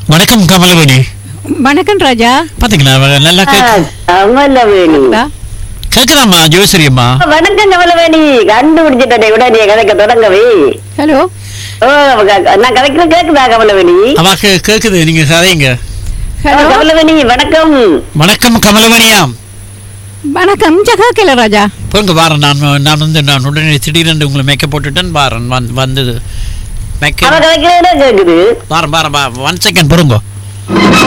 வணக்கம் கமலவணி வணக்கம் ராஜா பாத்தீங்களா அவ நல்லா கேக்கு கமலவேணி கேக்குதாம்மா ஜோசரி அம்மா வணக்கம் கமலவேணி கண்டுபிடிச்சிட்டே உடனே கதைக்க தொடங்கவே ஹலோ ஓ க- நான் கதைக்கிறேன் கேக்குதா கமலவேணி அவ கே- கேக்குது நீங்க கதைங்க ஹலோ கமலவேணி வணக்கம் வணக்கம் கமலவணியாம் வணக்கம் ஜகாக்கல ராஜா போங்க வாரேன் நான் நான் வந்து நான் உடனே திடீரென்று உங்களை மேக்கப் போட்டுட்டேன் வாரேன் வந்து வந்தது அவ மேக்கப் கதைக்கிறதே கேக்குது வாரம் வாரம் ஒன் செகண்ட் பொறுங்கோ